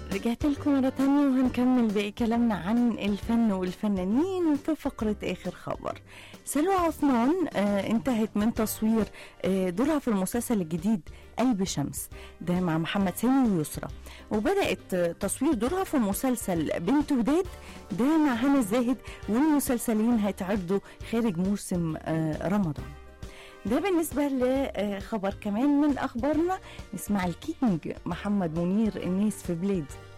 رجعت لكم مرة تانية وهنكمل باقي كلامنا عن الفن والفنانين في فقرة آخر خبر سلوى عثمان آه انتهت من تصوير آه دورها في المسلسل الجديد قلب شمس ده مع محمد سامي ويسرى وبدأت آه تصوير دورها في مسلسل بنت وداد ده مع هنا الزاهد والمسلسلين هيتعرضوا خارج موسم آه رمضان ده بالنسبة لخبر كمان من أخبارنا نسمع الكينج محمد منير الناس في بلاد